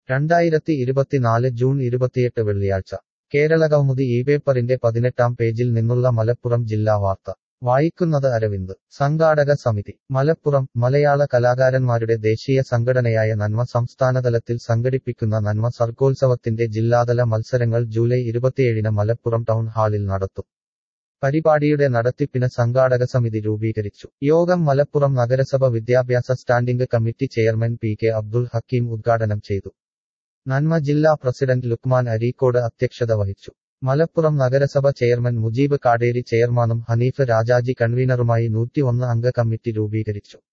രണ്ടായിരത്തി ഇരുപത്തിനാല് ജൂൺ ഇരുപത്തിയെട്ട് വെള്ളിയാഴ്ച കേരള കൗമുദി ഈ പേപ്പറിന്റെ പതിനെട്ടാം പേജിൽ നിന്നുള്ള മലപ്പുറം ജില്ലാ വാർത്ത വായിക്കുന്നത് അരവിന്ദ് സംഘാടക സമിതി മലപ്പുറം മലയാള കലാകാരന്മാരുടെ ദേശീയ സംഘടനയായ നന്മ സംസ്ഥാനതലത്തിൽ സംഘടിപ്പിക്കുന്ന നന്മ സർഗോത്സവത്തിന്റെ ജില്ലാതല മത്സരങ്ങൾ ജൂലൈ ഇരുപത്തിയേഴിന് മലപ്പുറം ടൗൺ ഹാളിൽ നടത്തും പരിപാടിയുടെ നടത്തിപ്പിന് സംഘാടക സമിതി രൂപീകരിച്ചു യോഗം മലപ്പുറം നഗരസഭ വിദ്യാഭ്യാസ standing committee chairman P K Abdul Hakeem ഉദ്ഘാടനം ചെയ്തു നന്മ ജില്ലാ പ്രസിഡന്റ് ലുക്മാൻ അരീക്കോട് അധ്യക്ഷത വഹിച്ചു മലപ്പുറം നഗരസഭ ചെയർമാൻ മുജീബ് കാടേരി ചെയർമാനും ഹനീഫ് രാജാജി കൺവീനറുമായി നൂറ്റിയൊന്ന് അംഗ കമ്മിറ്റി രൂപീകരിച്ചു